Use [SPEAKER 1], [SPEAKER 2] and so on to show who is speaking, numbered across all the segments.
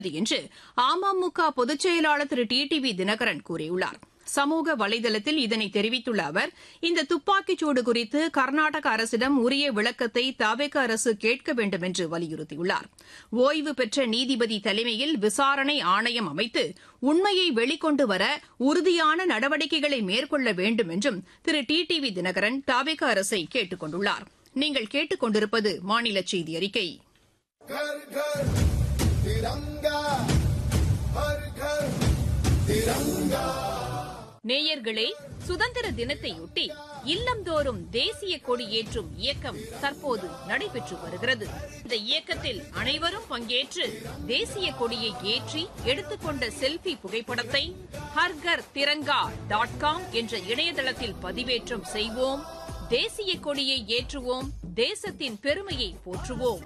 [SPEAKER 1] என்று அமமுக பொதுச் செயலாளர் திரு டி டி வி தினகரன் கூறியுள்ளார் சமூக வலைதளத்தில் இதனை தெரிவித்துள்ள அவர் இந்த துப்பாக்கிச்சூடு குறித்து கர்நாடக அரசிடம் உரிய விளக்கத்தை தவேக அரசு கேட்க வேண்டும் என்று வலியுறுத்தியுள்ளார் ஓய்வு பெற்ற நீதிபதி தலைமையில் விசாரணை ஆணையம் அமைத்து உண்மையை வெளிக்கொண்டு வர உறுதியான நடவடிக்கைகளை மேற்கொள்ள வேண்டும் என்றும் திரு டி டி வி தினகரன் தவேக அரசை கேட்டுக் கொண்டுள்ளார் நீங்கள் கேட்டுக் கொண்டிருப்பது மாநில செய்தி அறிக்கை
[SPEAKER 2] घर घर तिरंगा हर घर तिरंगा
[SPEAKER 1] நேயர்களே சுதந்திர தினத்தையொட்டி இல்லந்தோறும் தேசிய கொடி ஏற்றும் இயக்கம் தற்போது நடைபெற்று வருகிறது இந்த இயக்கத்தில் அனைவரும் பங்கேற்று தேசிய கொடியை ஏற்றி எடுத்துக்கொண்ட செல்பி புகைப்படத்தை ஹர்கர் திரங்கா டாட் காம் என்ற இணையதளத்தில் பதிவேற்றம் செய்வோம் தேசிய கொடியை ஏற்றுவோம் தேசத்தின் பெருமையை போற்றுவோம்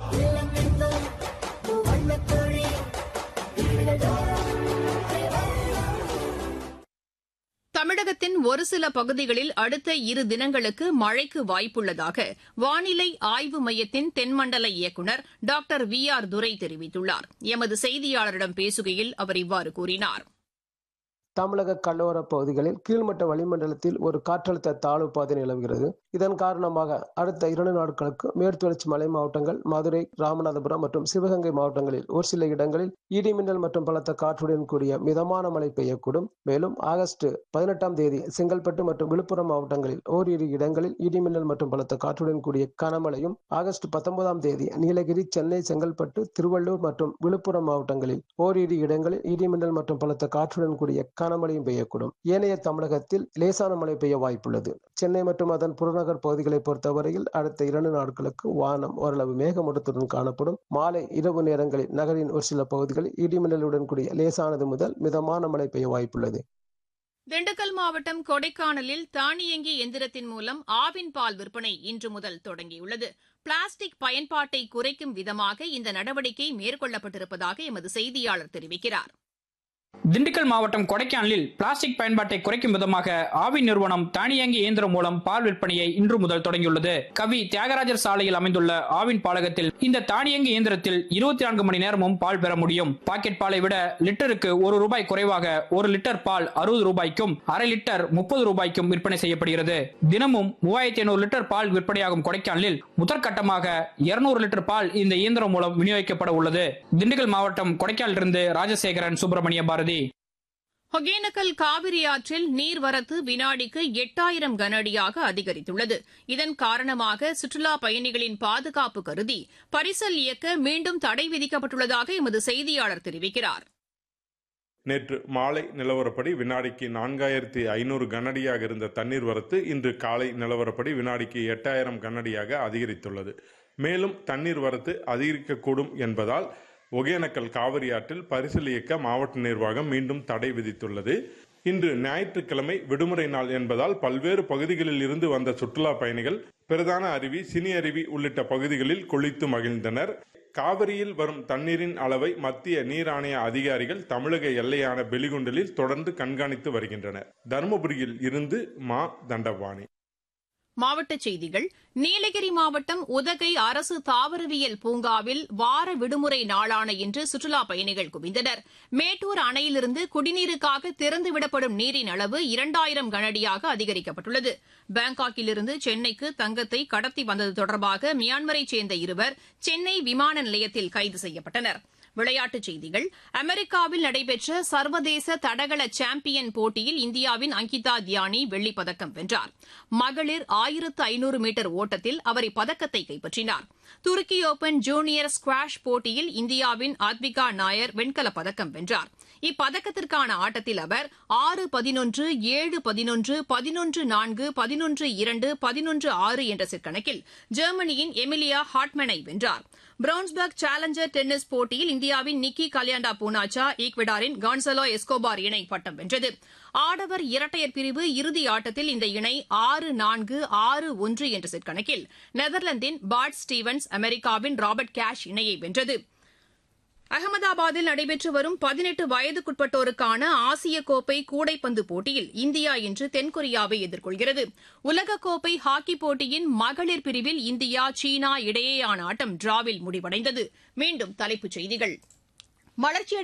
[SPEAKER 1] தமிழகத்தின் ஒரு சில பகுதிகளில் அடுத்த இரு தினங்களுக்கு மழைக்கு வாய்ப்புள்ளதாக வானிலை ஆய்வு மையத்தின் தென்மண்டல இயக்குநர் டாக்டர் வி ஆர் துரை தெரிவித்துள்ளார் எமது செய்தியாளரிடம் பேசுகையில் அவர் இவ்வாறு கூறினார்
[SPEAKER 3] தமிழக கடலோர பகுதிகளில் கீழ்மட்ட வளிமண்டலத்தில் ஒரு காற்றழுத்த தாழ்வு பாதை நிலவுகிறது இதன் காரணமாக அடுத்த இரண்டு நாட்களுக்கு மேற்குத்தொடர்ச்சி மலை மாவட்டங்கள் மதுரை ராமநாதபுரம் மற்றும் சிவகங்கை மாவட்டங்களில் ஒரு சில இடங்களில் இடிமின்னல் மற்றும் பலத்த காற்றுடன் கூடிய மிதமான மழை பெய்யக்கூடும் மேலும் ஆகஸ்ட் பதினெட்டாம் தேதி செங்கல்பட்டு மற்றும் விழுப்புரம் மாவட்டங்களில் ஓரிரு இடங்களில் இடிமின்னல் மற்றும் பலத்த காற்றுடன் கூடிய கனமழையும் ஆகஸ்ட் பத்தொன்பதாம் தேதி நீலகிரி சென்னை செங்கல்பட்டு திருவள்ளூர் மற்றும் விழுப்புரம் மாவட்டங்களில் ஓரிரு இடங்களில் இடிமின்னல் மற்றும் பலத்த காற்றுடன் கூடிய கனமழையும் பெய்யக்கூடும் ஏனைய தமிழகத்தில் லேசான மழை பெய்ய வாய்ப்புள்ளது சென்னை மற்றும் அதன் புறநகர் பகுதிகளை பொறுத்தவரையில் அடுத்த இரண்டு நாட்களுக்கு வானம் ஓரளவு மேகமூட்டத்துடன் காணப்படும் மாலை இரவு நேரங்களில் நகரின் ஒரு சில பகுதிகளில் இடிமின்னலுடன் கூடிய லேசானது முதல் மிதமான மழை பெய்ய வாய்ப்புள்ளது
[SPEAKER 1] திண்டுக்கல் மாவட்டம் கொடைக்கானலில் தானியங்கி எந்திரத்தின் மூலம் ஆவின் பால் விற்பனை இன்று முதல் தொடங்கியுள்ளது பிளாஸ்டிக் பயன்பாட்டை குறைக்கும் விதமாக இந்த நடவடிக்கை மேற்கொள்ளப்பட்டிருப்பதாக எமது செய்தியாளர் தெரிவிக்கிறார்
[SPEAKER 4] திண்டுக்கல் மாவட்டம் கொடைக்கானலில் பிளாஸ்டிக் பயன்பாட்டை குறைக்கும் விதமாக ஆவி நிறுவனம் தானியங்கி இயந்திரம் மூலம் பால் விற்பனையை இன்று முதல் தொடங்கியுள்ளது கவி தியாகராஜர் சாலையில் அமைந்துள்ள ஆவின் பாலகத்தில் இந்த தானியங்கி இயந்திரத்தில் இருபத்தி நான்கு மணி நேரமும் பால் பெற முடியும் பாக்கெட் பாலை விட லிட்டருக்கு ஒரு ரூபாய் குறைவாக ஒரு லிட்டர் பால் அறுபது ரூபாய்க்கும் அரை லிட்டர் முப்பது ரூபாய்க்கும் விற்பனை செய்யப்படுகிறது தினமும் மூவாயிரத்தி ஐநூறு லிட்டர் பால் விற்பனையாகும் கொடைக்கானலில் முதற்கட்டமாக இருநூறு லிட்டர் பால் இந்த இயந்திரம் மூலம் விநியோகிக்கப்பட உள்ளது திண்டுக்கல் மாவட்டம் கொடைக்கானலிருந்து ராஜசேகரன் சுப்பிரமணிய பாரதி
[SPEAKER 1] ஒகேனக்கல் காவிரி ஆற்றில் நீர்வரத்து வினாடிக்கு எட்டாயிரம் கனஅடியாக அதிகரித்துள்ளது இதன் காரணமாக சுற்றுலா பயணிகளின் பாதுகாப்பு கருதி பரிசல் இயக்க மீண்டும் தடை விதிக்கப்பட்டுள்ளதாக எமது செய்தியாளர் தெரிவிக்கிறார்
[SPEAKER 5] நேற்று மாலை நிலவரப்படி வினாடிக்கு நான்காயிரத்தி ஐநூறு கனஅடியாக இருந்த தண்ணீர் வரத்து இன்று காலை நிலவரப்படி வினாடிக்கு எட்டாயிரம் கனஅடியாக அதிகரித்துள்ளது மேலும் தண்ணீர் வரத்து அதிகரிக்கக்கூடும் என்பதால் ஒகேனக்கல் காவிரி ஆற்றில் பரிசல் இயக்க மாவட்ட நிர்வாகம் மீண்டும் தடை விதித்துள்ளது இன்று ஞாயிற்றுக்கிழமை விடுமுறை நாள் என்பதால் பல்வேறு பகுதிகளில் இருந்து வந்த சுற்றுலா பயணிகள் பிரதான அருவி சினி அருவி உள்ளிட்ட பகுதிகளில் குளித்து மகிழ்ந்தனர் காவிரியில் வரும் தண்ணீரின் அளவை மத்திய நீர் ஆணைய அதிகாரிகள் தமிழக எல்லையான பெலிகுண்டலில் தொடர்ந்து கண்காணித்து வருகின்றனர் தருமபுரியில் இருந்து மா தண்டபாணி
[SPEAKER 1] மாவட்டச் செய்திகள் நீலகிரி மாவட்டம் உதகை அரசு தாவரவியல் பூங்காவில் வார விடுமுறை நாளான இன்று சுற்றுலா பயணிகள் குவிந்தனர் மேட்டூர் அணையிலிருந்து குடிநீருக்காக திறந்துவிடப்படும் நீரின் அளவு இரண்டாயிரம் கனஅடியாக அதிகரிக்கப்பட்டுள்ளது பாங்காக்கிலிருந்து சென்னைக்கு தங்கத்தை கடத்தி வந்தது தொடர்பாக மியான்மரைச் சேர்ந்த இருவர் சென்னை விமான நிலையத்தில் கைது செய்யப்பட்டனா் விளையாட்டுச் செய்திகள் அமெரிக்காவில் நடைபெற்ற சர்வதேச தடகள சாம்பியன் போட்டியில் இந்தியாவின் அங்கிதா தியானி வெள்ளிப் பதக்கம் வென்றார் மகளிர் ஆயிரத்து ஐநூறு மீட்டர் ஓட்டத்தில் அவர் இப்பதக்கத்தை கைப்பற்றினார் துருக்கி ஓபன் ஜூனியர் ஸ்குவாஷ் போட்டியில் இந்தியாவின் ஆத்விகா நாயர் வெண்கலப் பதக்கம் வென்றார் இப்பதக்கத்திற்கான ஆட்டத்தில் அவர் ஆறு பதினொன்று ஏழு பதினொன்று பதினொன்று நான்கு பதினொன்று இரண்டு பதினொன்று ஆறு என்ற செட் கணக்கில் ஜெர்மனியின் எமிலியா ஹாட்மேனை வென்றார் பிரவுன்ஸ்பர்க் சேலஞ்சர் டென்னிஸ் போட்டியில் இந்தியாவின் நிக்கி கல்யாண்டா பூனாச்சா ஈக்வடாரின் கான்சலோ எஸ்கோபார் இணை பட்டம் வென்றது ஆடவர் இரட்டையர் பிரிவு இறுதி ஆட்டத்தில் இந்த இணை ஆறு நான்கு ஆறு ஒன்று என்ற செட் கணக்கில் நெதர்லாந்தின் பாட் ஸ்டீவன்ஸ் அமெரிக்காவின் ராபர்ட் கேஷ் இணையை வென்றது அகமதாபாத்தில் நடைபெற்று வரும் பதினெட்டு வயதுக்குட்பட்டோருக்கான ஆசிய கோப்பை கூடைப்பந்து போட்டியில் இந்தியா இன்று தென்கொரியாவை எதிர்கொள்கிறது உலகக்கோப்பை ஹாக்கி போட்டியின் மகளிர் பிரிவில் இந்தியா சீனா இடையேயான ஆட்டம் டிராவில் முடிவடைந்தது மீண்டும் தலைப்புச் செய்திகள் வளர்ச்சி